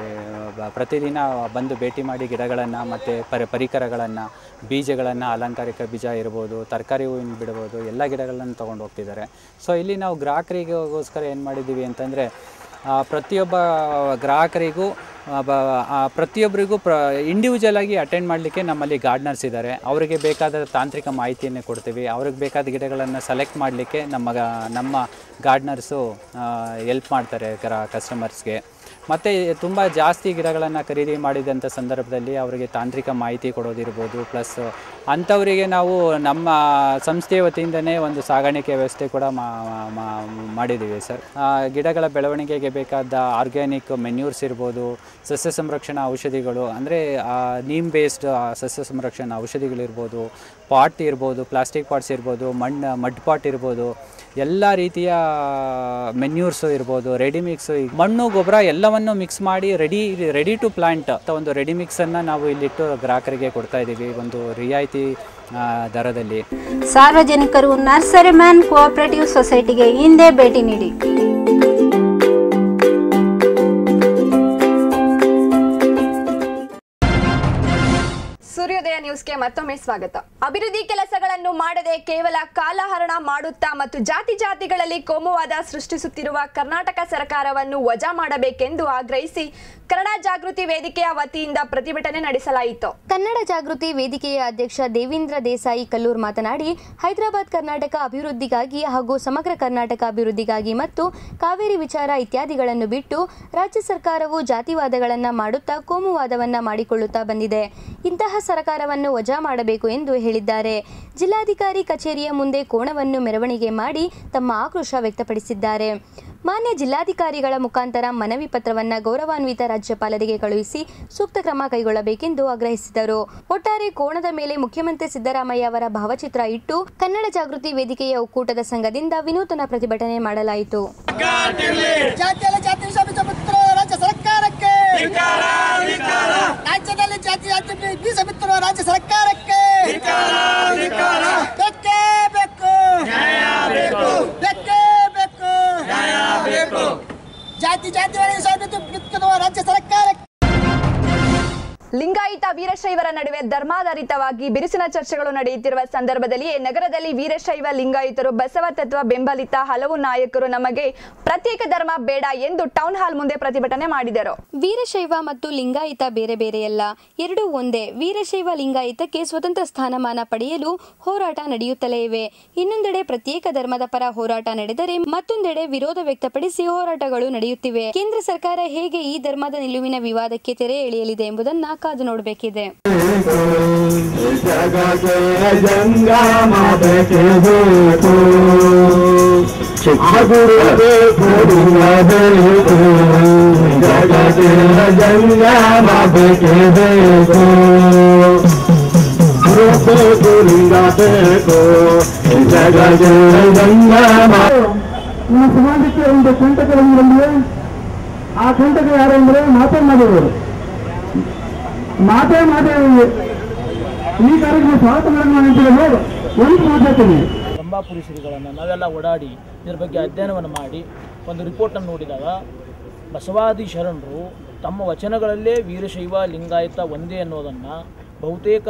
ಬ- ಪ್ರತಿದಿನ ಬಂದು ಭೇಟಿ ಮಾಡಿ ಗಿಡಗಳನ್ನು ಮತ್ತು ಪರಿ ಪರಿಕರಗಳನ್ನು ಬೀಜಗಳನ್ನು ಅಲಂಕಾರಿಕ ಬೀಜ ಇರ್ಬೋದು ತರಕಾರಿ ಹೂವಿನ ಬಿಡ್ಬೋದು ಎಲ್ಲ ಗಿಡಗಳನ್ನು ತೊಗೊಂಡು ಹೋಗ್ತಿದ್ದಾರೆ ಸೊ ಇಲ್ಲಿ ನಾವು ಗ್ರಾಹಕರಿಗೋಸ್ಕರ ಏನು ಮಾಡಿದ್ದೀವಿ ಅಂತಂದರೆ ಆ, ಪ್ರತಿಯೊಬ್ಬ ಗ್ರಾಹಕರಿಗೂ ಆ, ಬ ಆ, ಪ್ರತಿಯೊಬ್ಬರಿಗೂ ಪ್ರ ಇಂಡಿವಿಜುವಲ್ ಆಗಿ ಅಟೆಂಡ್ ಮಾಡಲಿಕ್ಕೆ ನಮ್ಮಲ್ಲಿ ಗಾರ್ಡ್ನರ್ಸ್ ಇದ್ದಾರೆ ಅವರಿಗೆ ಬೇಕಾದ ತಾಂತ್ರಿಕ ಮಾಹಿತಿಯನ್ನು ಕೊಡ್ತೀವಿ ಅವ್ರಿಗೆ ಬೇಕಾದ ಗಿಡಗಳನ್ನು ಸೆಲೆಕ್ಟ್ ಮಾಡಲಿಕ್ಕೆ ನಮ್ಮ ಗ- ನಮ್ಮ ಗಾರ್ಡ್ನರ್ಸು ಎಲ್ಪ್ ಮಾಡ್ತಾರೆ ಗ್ರಾ ಕಸ್ಟಮರ್ಸ್ಗೆ ಮತ್ತು ತುಂಬ ಜಾಸ್ತಿ ಗಿಡಗಳನ್ನು ಖರೀದಿ ಮಾಡಿದಂಥ ಸಂದರ್ಭದಲ್ಲಿ ಅವರಿಗೆ ತಾಂತ್ರಿಕ ಮಾಹಿತಿ ಕೊಡೋದಿರ್ಬೋದು ಪ್ಲಸ್ ಅಂಥವರಿಗೆ ನಾವು ನಮ್ಮ ಸಂಸ್ಥೆಯ ವತಿಯಿಂದನೇ ಒಂದು ಸಾಗಾಣಿಕೆ ವ್ಯವಸ್ಥೆ ಕೂಡ ಮಾ ಮಾ- ಮಾಡಿದ್ದೀವಿ ಸರ್ ಆ, ಗಿಡಗಳ ಬೆಳವಣಿಗೆಗೆ ಬೇಕಾದ ಆರ್ಗ್ಯಾನಿಕ್ ಮೆನ್ಯೂರ್ಸ್ ಇರ್ಬೋದು ಸಸ್ಯ ಸಂರಕ್ಷಣಾ ಔಷಧಿಗಳು ಅಂದರೆ ನೀಮ್ ಬೇಸ್ಡ್ ಸಸ್ಯ ಸಂರಕ್ಷಣಾ ಔಷಧಿಗಳಿರ್ಬೋದು ಪಾಟ್ ಇರ್ಬೋದು ಪ್ಲಾಸ್ಟಿಕ್ ಪಾಟ್ಸ್ ಇರ್ಬೋದು ಮಣ್ಣು ಮಡ್ ಪಾಟ್ ಇರ್ಬೋದು ಎಲ್ಲ ರೀತಿಯ ಮೆನ್ಯೂರ್ಸು ಇರ್ಬೋದು ರೆಡಿ ಮಿಕ್ಸ್ ಮಣ್ಣು ಗೊಬ್ಬರ ಎಲ್ಲವನ್ನು ಮಿಕ್ಸ್ ಮಾಡಿ ರೆಡಿ ರೆಡಿ ಟು ಪ್ಲಾಂಟ್ ಅಂತ ಒಂದು ರೆಡಿ ಮಿಕ್ಸನ್ನು ನಾವು ಇಲ್ಲಿಟ್ಟು ಗ್ರಾಹಕರಿಗೆ ಕೊಡ್ತಾ ಇದ್ದೀವಿ ಒಂದು ರಿಯಾಯಿತಿ ಆ, ದರದಲ್ಲಿ ಸಾರ್ವಜನಿಕರು ನರ್ಸರಿಮ್ಯಾನ್ ಕೋಆಪರೇಟಿವ್ ಸೊಸೈಟಿಗೆ ಹಿಂದೆ ಭೇಟಿ ನೀಡಿ ಸೂರ್ಯೋದಯ ನ್ಯೂಸ್ಗೆ ಮತ್ತೊಮ್ಮೆ ಸ್ವಾಗತ ಅಭಿವೃದ್ಧಿ ಕೆಲಸಗಳನ್ನು ಮಾಡದೆ ಕೇವಲ ಕಾಲಹರಣ ಮಾಡುತ್ತಾ ಮತ್ತು ಜಾತಿ ಜಾತಿಗಳಲ್ಲಿ ಕೋಮುವಾದ ಸೃಷ್ಟಿಸುತ್ತಿರುವ ಕರ್ನಾಟಕ ಸರ್ಕಾರವನ್ನು ವಜಾ ಮಾಡಬೇಕೆಂದು ಆಗ್ರಹಿಸಿ ಕನ್ನಡ ಜಾಗೃತಿ ವೇದಿಕೆಯ ವತಿಯಿಂದ ಪ್ರತಿಭಟನೆ ನಡೆಸಲಾಯಿತು ಕನ್ನಡ ಜಾಗೃತಿ ವೇದಿಕೆಯ ಅಧ್ಯಕ್ಷ ದೇವೇಂದ್ರ ದೇಸಾಯಿ ಕಲ್ಲೂರ್ ಮಾತನಾಡಿ ಹೈದರಾಬಾದ್ ಕರ್ನಾಟಕ ಅಭಿವೃದ್ಧಿಗಾಗಿ ಹಾಗೂ ಸಮಗ್ರ ಕರ್ನಾಟಕ ಅಭಿವೃದ್ಧಿಗಾಗಿ ಮತ್ತು ಕಾವೇರಿ ವಿಚಾರ ಇತ್ಯಾದಿಗಳನ್ನು ಬಿಟ್ಟು ರಾಜ್ಯ ಸರ್ಕಾರವು ಜಾತಿವಾದಗಳನ್ನು ಮಾಡುತ್ತಾ ಕೋಮುವಾದವನ್ನ ಮಾಡಿಕೊಳ್ಳುತ್ತಾ ಬಂದಿದೆ ಇಂತಹ ಸರ್ಕಾರವನ್ನು ವಜಾ ಮಾಡಬೇಕು ಎಂದು ಹೇಳಿದ್ದಾರೆ ಜಿಲ್ಲಾಧಿಕಾರಿ ಕಚೇರಿಯ ಮುಂದೆ ಕೋಣವನ್ನು ಮೆರವಣಿಗೆ ಮಾಡಿ ತಮ್ಮ ಆಕ್ರೋಶ ವ್ಯಕ್ತಪಡಿಸಿದ್ದಾರೆ ಮಾನ್ಯ ಜಿಲ್ಲಾಧಿಕಾರಿಗಳ ಮುಖಾಂತರ ಮನವಿ ಪತ್ರವನ್ನ ಗೌರವಾನ್ವಿತ ರಾಜ್ಯಪಾಲರಿಗೆ ಕಳುಹಿಸಿ ಸೂಕ್ತ ಕ್ರಮ ಕೈಗೊಳ್ಳಬೇಕೆಂದು ಆಗ್ರಹಿಸಿದರು ಒಟ್ಟಾರೆ ಕೋಣದ ಮೇಲೆ ಮುಖ್ಯಮಂತ್ರಿ ಸಿದ್ದರಾಮಯ್ಯ ಅವರ ಭಾವಚಿತ್ರ ಇಟ್ಟು ಕನ್ನಡ ಜಾಗೃತಿ ವೇದಿಕೆಯ ಒಕ್ಕೂಟದ ಸಂಘದಿಂದ ವಿನೂತನ ಪ್ರತಿಭಟನೆ ಮಾಡಲಾಯಿತು ಜಾತಿಯಲ್ಲಿ ಜಾತಿ ವಿಷ ಬಿತ್ತಿರುವ ರಾಜ್ಯ ಸರ್ಕಾರಕ್ಕೆ ರಾಜ್ಯದಲ್ಲಿ ಜಾತಿ ಜಾತಿ ಬೀಜ ಬಿತ್ತಿರುವ ರಾಜ್ಯ ಸರ್ಕಾರಕ್ಕೆ ಬೇಕೇ ಆಧಾರಿತವಾಗಿ ಬಿರುಸಿನ ಚರ್ಚೆಗಳು ನಡೆಯುತ್ತಿರುವ ಸಂದರ್ಭದಲ್ಲಿ ನಗರದಲ್ಲಿ ವೀರಶೈವ ಲಿಂಗಾಯತರು ಬಸವ ತತ್ವ ಬೆಂಬಲಿತ ಹಲವು ನಾಯಕರು ನಮಗೆ ಪ್ರತ್ಯೇಕ ಧರ್ಮ ಬೇಡ ಎಂದು ಟೌನ್ ಹಾಲ್ ಮುಂದೆ ಪ್ರತಿಭಟನೆ ಮಾಡಿದರು ವೀರಶೈವ ಮತ್ತು ಲಿಂಗಾಯತ ಬೇರೆ ಬೇರೆಯಲ್ಲ ಎರಡೂ ಒಂದೇ ವೀರಶೈವ ಲಿಂಗಾಯತಕ್ಕೆ ಸ್ವತಂತ್ರ ಸ್ಥಾನಮಾನ ಪಡೆಯಲು ಹೋರಾಟ ನಡೆಯುತ್ತಲೇ ಇವೆ ಇನ್ನೊಂದೆಡೆ ಪ್ರತ್ಯೇಕ ಧರ್ಮದ ಪರ ಹೋರಾಟ ನಡೆದರೆ ಮತ್ತೊಂದೆಡೆ ವಿರೋಧ ವ್ಯಕ್ತಪಡಿಸಿ ಹೋರಾಟಗಳು ನಡೆಯುತ್ತಿವೆ ಕೇಂದ್ರ ಸರ್ಕಾರ ಹೇಗೆ ಈ ಧರ್ಮದ ನಿಲುವಿನ ವಿವಾದಕ್ಕೆ ತೆರೆ ಎಳೆಯಲಿದೆ ಎಂಬುದನ್ನ ಕಾದು ನೋಡಬೇಕಿದೆ ಜಗಕ್ಕೆ ಜಂಗಮ ಬೇಕೇಬೇಕು ಆಗುರಬೇಕು ಬೇಕು ಜಗಕ್ಕೆ ಜಂಗಮ ಬೇಕೇಬೇಕು ಬೇಕು ಲಿಂಗ ಬೇಕು ಜಗಕ್ಕೆ ಜಂಗಮ ನಮ್ಮ ಸಮಾಜಕ್ಕೆ ಒಂದು ಕಂಟಕಗಳು ಬಂದಿವೆ ಆ ಕಂಟಕ ಯಾರು ಅಂದ್ರೆ ಮಾತನಾಡುವವರು ಮಾತೇ ಮಾತಾಡಿ ಈ ಕಾರ್ಯಕ್ರಮ ಸ್ವಾಗತ ಮಾಡೋಣ ಒಂದು ಮಾತಾಡ್ತೀನಿ ರಂಭಾಪುರಿ ಶ್ರೀಗಳನ್ನು ನಾವೆಲ್ಲ ಓಡಾಡಿ ಇದ್ರ ಬಗ್ಗೆ ಅಧ್ಯಯನವನ್ನು ಮಾಡಿ ಒಂದು ರಿಪೋರ್ಟನ್ನು ನೋಡಿದಾಗ ಬಸವಾದಿ ಶರಣರು ತಮ್ಮ ವಚನಗಳಲ್ಲೇ ವೀರಶೈವ ಲಿಂಗಾಯತ ಒಂದೇ ಅನ್ನೋದನ್ನು ಬಹುತೇಕ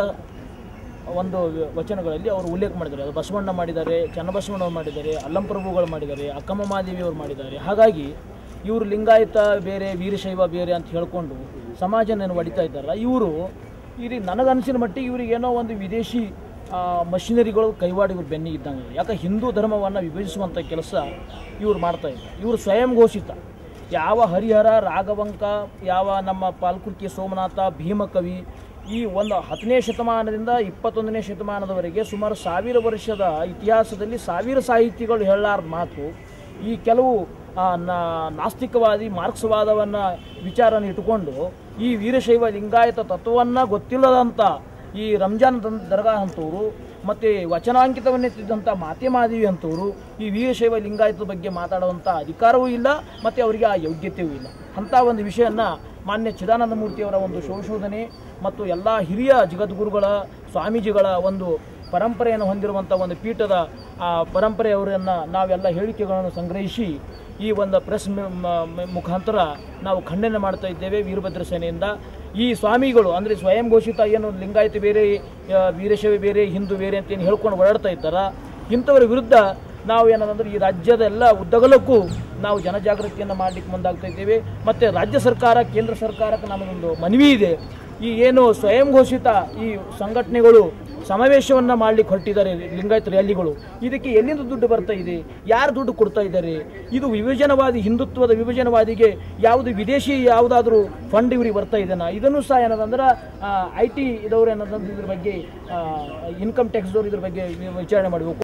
ಒಂದು ವಚನಗಳಲ್ಲಿ ಅವರು ಉಲ್ಲೇಖ ಮಾಡಿದ್ದಾರೆ ಅದು ಬಸವಣ್ಣ ಮಾಡಿದ್ದಾರೆ ಚನ್ನಬಸವಣ್ಣವ್ರು ಮಾಡಿದ್ದಾರೆ ಅಲ್ಲಂಪ್ರಭುಗಳು ಮಾಡಿದ್ದಾರೆ ಅಕ್ಕಮ್ಮ ಮಾದೇವಿಯವರು ಮಾಡಿದ್ದಾರೆ ಹಾಗಾಗಿ ಇವರು ಲಿಂಗಾಯತ ಬೇರೆ ವೀರಶೈವ ಬೇರೆ ಅಂತ ಹೇಳ್ಕೊಂಡು ಸಮಾಜನ ಹೊಡಿತಾ ಇದ್ದಾರಲ್ಲ ಇವರು ಇಲ್ಲಿ ನನಗನ್ಸಿನ ಮಟ್ಟಿಗೆ ಇವ್ರಿಗೆ ಏನೋ ಒಂದು ವಿದೇಶಿ ಆ, ಮಷಿನರಿಗಳು ಕೈವಾಡ ಇವ್ರು ಬೆನ್ನಿ ಇದ್ದಂಗೆ ಯಾಕೆ ಹಿಂದೂ ಧರ್ಮವನ್ನು ವಿಭಜಿಸುವಂಥ ಕೆಲಸ ಇವ್ರು ಮಾಡ್ತಾ ಇದ್ದಾರೆ ಇವರು ಸ್ವಯಂ ಘೋಷಿತ ಯಾವ ಹರಿಹರ ರಾಘವಂಕ ಯಾವ ನಮ್ಮ ಪಾಲ್ಕುರ್ಕಿ ಸೋಮನಾಥ ಭೀಮಕವಿ ಈ ಒಂದು ಹತ್ತನೇ ಶತಮಾನದಿಂದ ಇಪ್ಪತ್ತೊಂದನೇ ಶತಮಾನದವರೆಗೆ ಸುಮಾರು ಸಾವಿರ ವರ್ಷದ ಇತಿಹಾಸದಲ್ಲಿ ಸಾವಿರ ಸಾಹಿತಿಗಳು ಹೇಳಲಾರ್ದ ಮಾತು ಈ ಕೆಲವು ಆ, ನಾ- ನಾಸ್ತಿಕವಾದಿ ಮಾರ್ಕ್ಸ್ವಾದವನ್ನು ವಿಚಾರನ ಇಟ್ಟುಕೊಂಡು ಈ ವೀರಶೈವ ಲಿಂಗಾಯತ ತತ್ವವನ್ನು ಗೊತ್ತಿಲ್ಲದಂಥ ಈ ರಂಜಾನ್ ದನ್- ದರ್ಗಾ ಅಂತವರು ಮತ್ತು ವಚನಾಂಕಿತವನ್ನೆತ್ತಿದ್ದಂಥ ಮಾತೆ ಮಾದೇವಿ ಅಂತವರು ಈ ವೀರಶೈವ ಲಿಂಗಾಯತದ ಬಗ್ಗೆ ಮಾತಾಡುವಂಥ ಅಧಿಕಾರವೂ ಇಲ್ಲ ಮತ್ತು ಅವರಿಗೆ ಆ ಯೋಗ್ಯತೆಯೂ ಇಲ್ಲ ಅಂಥ ಒಂದು ವಿಷಯನ ಮಾನ್ಯ ಚಿದಾನಂದ ಮೂರ್ತಿಯವರ ಒಂದು ಸಂಶೋಧನೆ ಮತ್ತು ಎಲ್ಲ ಹಿರಿಯ ಜಗದ್ಗುರುಗಳ ಸ್ವಾಮೀಜಿಗಳ ಒಂದು ಪರಂಪರೆಯನ್ನು ಹೊಂದಿರುವಂಥ ಒಂದು ಪೀಠದ ಆ ಪರಂಪರೆಯವರನ್ನು ನಾವೆಲ್ಲ ಹೇಳಿಕೆಗಳನ್ನು ಸಂಗ್ರಹಿಸಿ ಈ ಒಂದು ಪ್ರೆಸ್ ಮು- ಮ- ಮ- ಮುಖಾಂತರ ನಾವು ಖಂಡನೆ ಮಾಡ್ತಾ ಇದ್ದೇವೆ ವೀರಭದ್ರ ಸೇನೆಯಿಂದ ಈ ಸ್ವಾಮಿಗಳು ಅಂದರೆ ಸ್ವಯಂ ಘೋಷಿತ ಏನು ಲಿಂಗಾಯತ ಬೇರೆ ಆ, ವೀರಶೈವ ಬೇರೆ ಹಿಂದೂ ಬೇರೆ ಅಂತ ಏನು ಹೇಳ್ಕೊಂಡು ಓಡಾಡ್ತಾ ಇದ್ದಾರ ಇಂಥವರ ವಿರುದ್ಧ ನಾವು ಏನಂದ್ರೆ ಈ ರಾಜ್ಯದ ಎಲ್ಲ ಉದ್ದಗಲಕ್ಕೂ ನಾವು ಜನಜಾಗೃತಿಯನ್ನು ಮಾಡಲಿಕ್ಕೆ ಮುಂದಾಗ್ತಾ ಇದ್ದೇವೆ ಮತ್ತು ರಾಜ್ಯ ಸರ್ಕಾರ ಕೇಂದ್ರ ಸರ್ಕಾರಕ್ಕೆ ನಮಗೊಂದು ಮನವಿ ಇದೆ ಈ ಏನು ಸ್ವಯಂ ಘೋಷಿತ ಈ ಸಂಘಟನೆಗಳು ಸಮಾವೇಶವನ್ನು ಮಾಡಲಿಕ್ಕೆ ಹೊರಟಿದ್ದಾರೆ ಲಿಂಗಾಯತ ರ್ಯಾಲಿಗಳು ಇದಕ್ಕೆ ಎಲ್ಲಿಂದ ದುಡ್ಡು ಬರ್ತಾ ಇದೆ ಯಾರು ದುಡ್ಡು ಕೊಡ್ತಾ ಇದ್ದಾರೆ ಇದು ವಿಭಜನವಾದಿ ಹಿಂದುತ್ವದ ವಿಭಜನವಾದಿಗೆ ಯಾವುದು ವಿದೇಶಿ ಯಾವುದಾದ್ರೂ ಫಂಡ್ ಇವ್ರಿಗೆ ಬರ್ತಾ ಇದೆನಾ ಇದನ್ನು ಸಹ ಏನದಂದ್ರೆ ಐ ಟಿ ಇದವ್ರು ಏನದಂದ್ರೆ ಇದ್ರ ಬಗ್ಗೆ ಇನ್ಕಮ್ ಟ್ಯಾಕ್ಸ್ದವ್ರು ಇದ್ರ ಬಗ್ಗೆ ವಿಚಾರಣೆ ಮಾಡಬೇಕು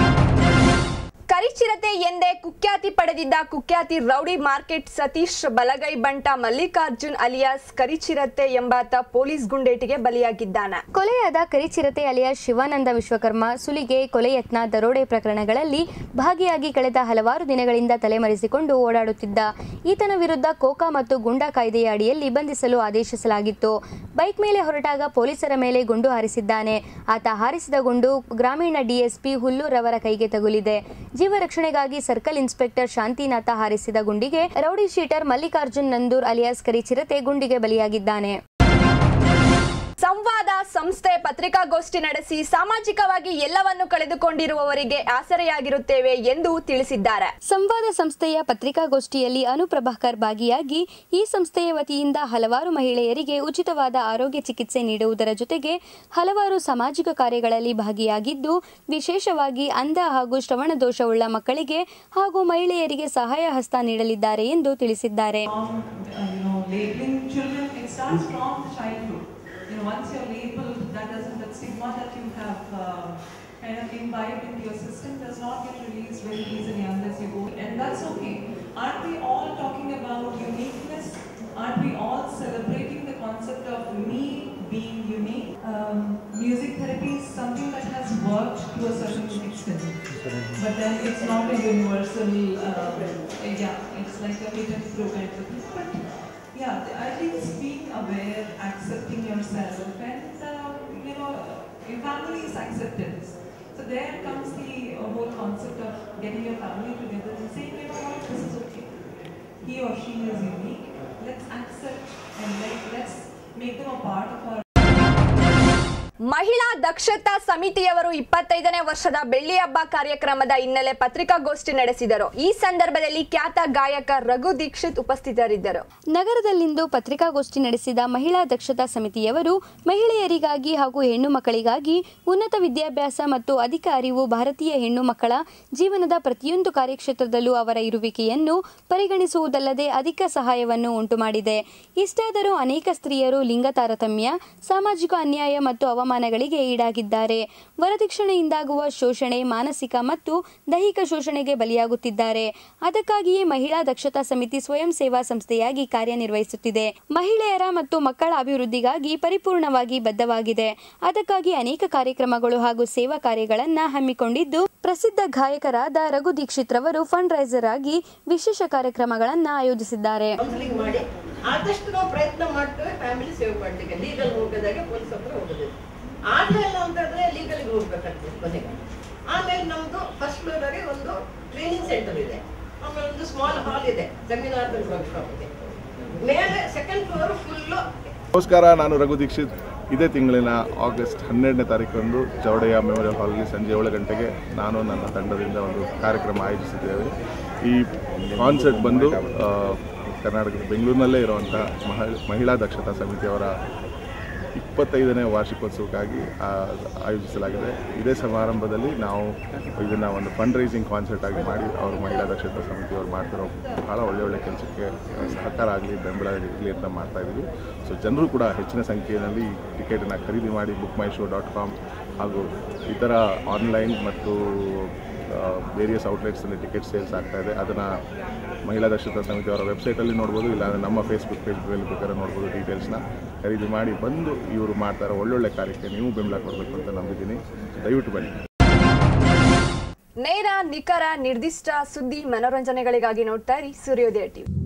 ಕರಿಚಿರತೆ ಎಂದೇ ಕುಖ್ಯಾತಿ ಪಡೆದಿದ್ದ ಕುಖ್ಯಾತಿ ರೌಡಿ ಮಾರ್ಕೆಟ್ ಸತೀಶ್ ಬಲಗೈ ಬಂಟ ಮಲ್ಲಿಕಾರ್ಜುನ್ ಅಲಿಯಾಸ್ ಕರಿಚಿರತೆ ಎಂಬಾತ ಪೊಲೀಸ್ ಗುಂಡೇಟಿಗೆ ಬಲಿಯಾಗಿದ್ದಾನೆ ಕೊಲೆಯಾದ ಕರಿಚಿರತೆ ಅಲಿಯ ಶಿವಾನಂದ ವಿಶ್ವಕರ್ಮ ಸುಲಿಗೆ ಕೊಲೆ ಯತ್ನ ದರೋಡೆ ಪ್ರಕರಣಗಳಲ್ಲಿ ಭಾಗಿಯಾಗಿ ಕಳೆದ ಹಲವಾರು ದಿನಗಳಿಂದ ತಲೆಮರೆಸಿಕೊಂಡು ಓಡಾಡುತ್ತಿದ್ದ ಈತನ ವಿರುದ್ಧ ಕೋಕಾ ಮತ್ತು ಗುಂಡಾ ಕಾಯ್ದೆಯ ಅಡಿಯಲ್ಲಿ ಬಂಧಿಸಲು ಆದೇಶಿಸಲಾಗಿತ್ತು ಬೈಕ್ ಮೇಲೆ ಹೊರಟಾಗ ಪೊಲೀಸರ ಮೇಲೆ ಗುಂಡು ಹಾರಿಸಿದ್ದಾನೆ ಆತ ಹಾರಿಸಿದ ಗುಂಡು ಗ್ರಾಮೀಣ ಡಿಎಸ್ಪಿ ಹುಲ್ಲೂರವರ ಕೈಗೆ ತಗುಲಿದೆ ಜೀವ ರಕ್ಷಣೆಗಾಗಿ ಸರ್ಕಲ್ ಇನ್ಸ್ಪೆಕ್ಟರ್ ಶಾಂತಿನಾಥ ಹಾರಿಸಿದ ಗುಂಡಿಗೆ rowdy sheeter Mallikarjun Nandur alias ಕರಿಚಿರತೆ ಗುಂಡಿಗೆ ಬಲಿಯಾಗಿದ್ದಾನೆ ಸಂವಾದ ಸಂಸ್ಥೆ ಪತ್ರಿಕಾಗೋಷ್ಠಿ ನಡೆಸಿ ಸಾಮಾಜಿಕವಾಗಿ ಎಲ್ಲವನ್ನು ಕಳೆದುಕೊಂಡಿರುವವರಿಗೆ ಆಸರೆಯಾಗಿರುತ್ತೇವೆ ಎಂದು ತಿಳಿಸಿದ್ದಾರೆ ಸಂವಾದ ಸಂಸ್ಥೆಯ ಪತ್ರಿಕಾಗೋಷ್ಠಿಯಲ್ಲಿ ಅನುಪ್ರಭಾಕರ್ ಭಾಗಿಯಾಗಿ ಈ ಸಂಸ್ಥೆಯ ವತಿಯಿಂದ ಹಲವಾರು ಮಹಿಳೆಯರಿಗೆ ಉಚಿತವಾದ ಆರೋಗ್ಯ ಚಿಕಿತ್ಸೆ ನೀಡುವುದರ ಜೊತೆಗೆ ಹಲವಾರು ಸಾಮಾಜಿಕ ಕಾರ್ಯಗಳಲ್ಲಿ ಭಾಗಿಯಾಗಿದ್ದು ವಿಶೇಷವಾಗಿ ಅಂಧ ಹಾಗೂ ಶ್ರವಣ ದೋಷವುಳ್ಳ ಮಕ್ಕಳಿಗೆ ಹಾಗೂ ಮಹಿಳೆಯರಿಗೆ ಸಹಾಯ ಹಸ್ತ ನೀಡಲಿದ್ದಾರೆ ಎಂದು ತಿಳಿಸಿದ್ದಾರೆ you know, labeling children, it starts from childhood. You know, once you're labeled, that doesn't, that stigma that you have uh, kind of imbibed into your system does not get released very easily unless you go. And that's okay. Aren't we all talking about uniqueness? Aren't we all celebrating the concept of me being unique? Um, music therapy is something that has worked to a certain extent. But then it's not a universal, uh, yeah, it's like a hit and throw kind of thing. But yeah, at least being aware, accepting yourself, and uh, you know, your family's acceptance. So there comes the uh, whole concept of getting your family together and saying, you know what, this is okay. He or she is unique. Let's accept and let, let's make them a part of our ಮಹಿಳಾ ದಕ್ಷತಾ ಸಮಿತಿಯವರು ಇಪ್ಪತ್ತೈದನೇ ವರ್ಷದ ಬೆಳ್ಳಿ ಹಬ್ಬ ಕಾರ್ಯಕ್ರಮದ ಹಿನ್ನೆಲೆ ಪತ್ರಿಕಾಗೋಷ್ಠಿ ನಡೆಸಿದರು ಈ ಸಂದರ್ಭದಲ್ಲಿ ಖ್ಯಾತ ಗಾಯಕ ರಘು ದೀಕ್ಷಿತ್ ಉಪಸ್ಥಿತರಿದ್ದರು ನಗರದಲ್ಲಿಂದು ಪತ್ರಿಕಾಗೋಷ್ಠಿ ನಡೆಸಿದ ಮಹಿಳಾ ದಕ್ಷತಾ ಸಮಿತಿಯವರು ಮಹಿಳೆಯರಿಗಾಗಿ ಹಾಗೂ ಹೆಣ್ಣು ಮಕ್ಕಳಿಗಾಗಿ ಉನ್ನತ ವಿದ್ಯಾಭ್ಯಾಸ ಮತ್ತು ಅಧಿಕ ಅರಿವು ಭಾರತೀಯ ಹೆಣ್ಣು ಮಕ್ಕಳ ಜೀವನದ ಪ್ರತಿಯೊಂದು ಕಾರ್ಯಕ್ಷೇತ್ರದಲ್ಲೂ ಅವರ ಇರುವಿಕೆಯನ್ನು ಪರಿಗಣಿಸುವುದಲ್ಲದೆ ಅಧಿಕ ಸಹಾಯವನ್ನು ಉಂಟುಮಾಡಿದೆ ಇಷ್ಟಾದರೂ ಅನೇಕ ಸ್ತ್ರೀಯರು ಲಿಂಗ ತಾರತಮ್ಯ ಸಾಮಾಜಿಕ ಅನ್ಯಾಯ ಮತ್ತು ಅವಮಾನಗಳಿಗೆ ಈಡಾಗಿದ್ದಾರೆ ವರದಕ್ಷಿಣೆಯಿಂದಾಗುವ ಶೋಷಣೆ ಮಾನಸಿಕ ಮತ್ತು ದೈಹಿಕ ಶೋಷಣೆಗೆ ಬಲಿಯಾಗುತ್ತಿದ್ದಾರೆ ಅದಕ್ಕಾಗಿಯೇ ಮಹಿಳಾ ದಕ್ಷತಾ ಸಮಿತಿ ಸ್ವಯಂ ಸೇವಾ ಸಂಸ್ಥೆಯಾಗಿ ಕಾರ್ಯನಿರ್ವಹಿಸುತ್ತಿದೆ ಮಹಿಳೆಯರ ಮತ್ತು ಮಕ್ಕಳ ಅಭಿವೃದ್ಧಿಗಾಗಿ ಪರಿಪೂರ್ಣವಾಗಿ ಬದ್ಧವಾಗಿದೆ ಅದಕ್ಕಾಗಿ ಅನೇಕ ಕಾರ್ಯಕ್ರಮಗಳು ಹಾಗೂ ಸೇವಾ ಕಾರ್ಯಗಳನ್ನು ಹಮ್ಮಿಕೊಂಡಿದ್ದು ಪ್ರಸಿದ್ಧ ಗಾಯಕರಾದ ರಘು ದೀಕ್ಷಿತ್ ರವರು ಫಂಡ್ ರೈಸರ್ ಆಗಿ ವಿಶೇಷ ಕಾರ್ಯಕ್ರಮಗಳನ್ನು ಆಯೋಜಿಸಿದ್ದಾರೆ ಕೌನ್ಸಿಲಿಂಗ್ ಮಾಡಿ ಆದಷ್ಟು ನಾವು ಪ್ರಯತ್ನ ಮಾಡ್ತೇವೆ ಫ್ಯಾಮಿಲಿ ಸೇವ್ ಮಾಡ್ಲಿಕ್ಕೆ ಲೀಗಲ್ ಹೋಗೋದಾಗೆ ಪೊಲೀಸ್ ಹತ್ರ ಹೋಗೋದು ಆಗ್ಲಿಲ್ಲ ಅಂತಂದ್ರೆ ಲೀಗಲ್ಗೆ ಹೋಗ್ಬೇಕಾಗ್ತದೆ ಕೊನೆಗೆ ಆಮೇಲೆ ನಮ್ದು ಫಸ್ಟ್ ಫ್ಲೋರ್ ಅಲ್ಲಿ ಒಂದು ಟ್ರೈನಿಂಗ್ ಸೆಂಟರ್ ಇದೆ ಆಮೇಲೆ ಒಂದು ಸ್ಮಾಲ್ ಹಾಲ್ ಇದೆ ಸೆಮಿನಾರ್ ವರ್ಕ್ಶಾಪ್ ಇದೆ ಮೇಲೆ ಸೆಕೆಂಡ್ ಫ್ಲೋರ್ ಫುಲ್ಲು ನಮಸ್ಕಾರ ನಾನು ರಘು ದೀಕ್ಷಿತ್ ಇದೇ ತಿಂಗಳಿನ ಆಗಸ್ಟ್ ಹನ್ನೆರಡನೇ ತಾರೀಕಂದು ಚೌಡಯ್ಯ ಮೆಮೋರಿಯಲ್ ಹಾಲ್ನಲ್ಲಿ ಸಂಜೆ ಏಳು ಗಂಟೆಗೆ ನಾನು ನನ್ನ ತಂಡದಿಂದ ಒಂದು ಕಾರ್ಯಕ್ರಮ ಆಯೋಜಿಸಿದ್ದೇವೆ ಈ ಕಾನ್ಸರ್ಟ್ ಬಂದು ಆ, ಕರ್ನಾಟಕದ ಬೆಂಗಳೂರಿನಲ್ಲೇ ಇರುವಂಥ ಮಹಿ- ಮಹಿಳಾ ದಕ್ಷತಾ ಸಮಿತಿಯವರ ಇಪ್ಪತ್ತೈದನೇ ವಾರ್ಷಿಕೋತ್ಸವಕ್ಕಾಗಿ ಆ, ಆಯೋಜಿಸಲಾಗಿದೆ ಇದೇ ಸಮಾರಂಭದಲ್ಲಿ ನಾವು ಇದನ್ನು ಒಂದು ಫಂಡ್ ರೈಸಿಂಗ್ ಕಾನ್ಸರ್ಟ್ ಆಗಿ ಮಾಡಿ ಅವರು ಮಹಿಳಾ ದಕ್ಷತಾ ಸಮಿತಿಯವರು ಮಾಡ್ತಿರೋ ಭಾಳ ಒಳ್ಳೆ ಒಳ್ಳೆ ಕೆಲಸಕ್ಕೆ ಸಹಕಾರ ಆಗಲಿ ಬೆಂಬಲ ಇರಲಿ ಅಂತ ಮಾಡ್ತಾ ಇದ್ದೀವಿ ಸೊ ಜನರು ಕೂಡ ಹೆಚ್ಚಿನ ಸಂಖ್ಯೆಯಲ್ಲಿ ಟಿಕೆಟನ್ನು ಖರೀದಿ ಮಾಡಿ BookMyShow dot com ಹಾಗೂ ಇತರ ಆನ್ಲೈನ್ ಮತ್ತು ವೇರಿಯಸ್ ಔಟ್ಲೆಟ್ಸಲ್ಲಿ ಟಿಕೆಟ್ ಸೇಲ್ಸ್ ಆಗ್ತಾ ಇದೆ ಅದನ್ನು ಮಹಿಳಾ ದಕ್ಷತಾ ಸಮಿತಿಯವರ ವೆಬ್ಸೈಟಲ್ಲಿ ನೋಡ್ಬೋದು ಇಲ್ಲಾಂದರೆ ನಮ್ಮ ಫೇಸ್ಬುಕ್ ಪೇಜ್ಗಳಲ್ಲಿ ಬೇಕಾದ್ರೆ ನೋಡ್ಬೋದು ಡೀಟೇಲ್ಸ್ನ ಖರೀದಿ ಮಾಡಿ ಬಂದು ಇವರು ಮಾಡ್ತಾ ಇರೋ ಒಳ್ಳೊಳ್ಳೆ ಕಾರ್ಯಕ್ಕೆ ನೀವು ಬೆಂಬಲ ಕೊಡಬೇಕು ಅಂತ ನಂಬಿದ್ದೀನಿ ದಯವಿಟ್ಟು ಬನ್ನಿ ನೇರ ನಿಖರ ನಿರ್ದಿಷ್ಟ ಸುದ್ದಿ ಮನೋರಂಜನೆಗಳಿಗಾಗಿ ನೋಡ್ತಾ ಇರಿ ಸೂರ್ಯೋದಯ ಟಿವಿ